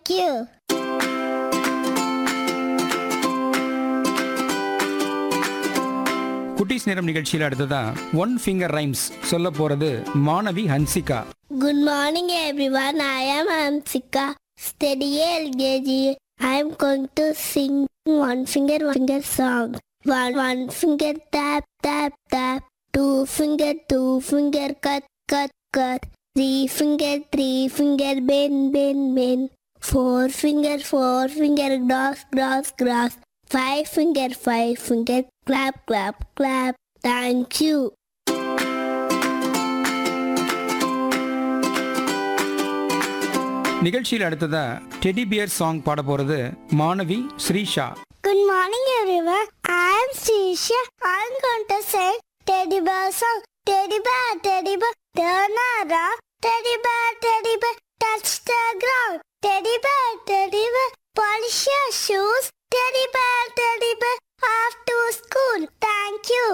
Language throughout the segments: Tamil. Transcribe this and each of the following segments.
you. குட்டீஸ் நேரம் நிகழ்ச்சியில் அடுத்ததா ஒன் ஃபிங்கர் ரைம்ஸ் சொல்ல போறது மாணவி Hansika Good morning, everyone. I am Amsika. Steady LKG. I am going to sing one finger, one finger song. One, one finger tap, tap, tap. Two finger, two finger cut, cut, cut. Three finger, three finger bend, bend, bend. Four finger, four finger grass, grass, grass. Five finger, five finger clap, clap, clap. Thank you. நிகழ்ச்சியில் அடுத்ததா டெடி பியர் சாங் பாட போறது மாணவி Srisha Good morning, everyone. I'm Srisha. I'm going to sing Teddy Bear song. Teddy bear, teddy bear, turn around. Teddy bear, teddy bear, touch the ground. Teddy bear, teddy bear, polish your shoes. Teddy bear, teddy bear, off to school. Thank you.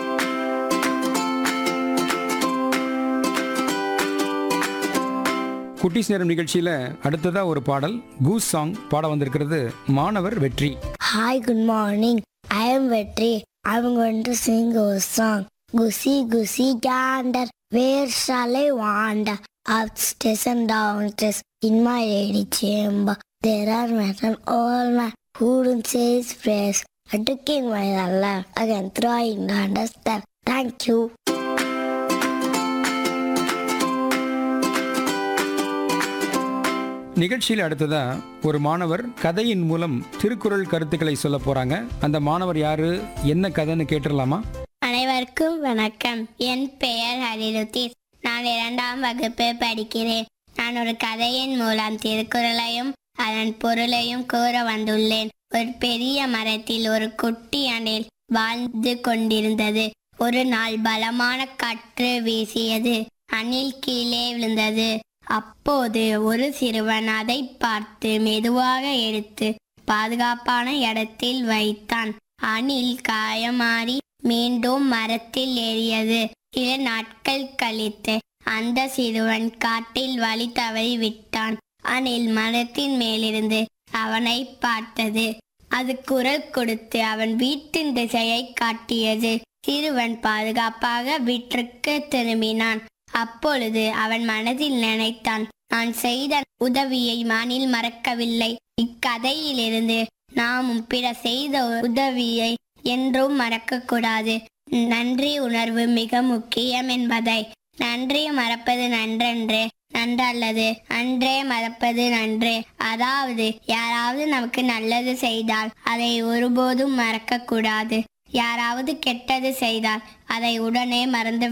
குட்டீஸ் நேரம் நிகழ்ச்சியில அடுத்ததா ஒரு பாடல் கூஸ் சாங் பாட வந்திருக்கிறது மாணவர் வெற்றி Hi, good morning. I am Vetri. I'm going to sing a song. Goosey, goosey gander, where shall I wander? Upstairs and downstairs in my lady chamber. There are men and all men who don't say his praise. I took in my life again trying to understand. Thank you. நிகழ்ச்சியில் அடுத்ததா ஒரு மாணவர் கதையின் மூலம் திருக்குறள் கருத்துக்களை சொல்ல போறாங்க அந்த மாணவர் யாரு என்ன கதைன்னு கேட்டுடலாமா அனைவருக்கும் வணக்கம் என் பெயர் ஹரிருத்தீஸ் நான் இரண்டாம் வகுப்பு படிக்கிறேன் நான் ஒரு கதையின் மூலம் திருக்குறளையும் அதன் பொருளையும் கூற வந்துள்ளேன் ஒரு பெரிய மரத்தில் ஒரு குட்டி அணில் வாழ்ந்து கொண்டிருந்தது ஒரு நாள் பலமான காற்று வீசியது அணில் கீழே விழுந்தது அப்போது ஒரு சிறுவன் அதை பார்த்து மெதுவாக எடுத்து பாதுகாப்பான இடத்தில் வைத்தான் அணில் காயமாறி மீண்டும் மரத்தில் ஏறியது சில நாட்கள் கழித்து அந்த சிறுவன் காட்டில் வழி தவறி விட்டான் அணில் மரத்தின் மேலிருந்து அவனை பார்த்தது அது குரல் கொடுத்து அவன் வீட்டின் திசையை காட்டியது சிறுவன் பாதுகாப்பாக வீட்டிற்கு திரும்பினான் அப்பொழுது அவன் மனதில் நினைத்தான் நான் செய்த உதவியை மணில் மறக்கவில்லை இக்கதையிலிருந்து நாமும் பிற செய்த உதவியை என்றும் மறக்கக்கூடாது நன்றி உணர்வு மிக முக்கியம் என்பதை நன்றி மறப்பது நன்றன்று நன்றல்லது அன்றே மறப்பது நன்று அதாவது யாராவது நமக்கு நல்லது செய்தால் அதை ஒருபோதும் மறக்கக்கூடாது யாராவது கெட்டது செய்தால் அதை உடனே மறந்து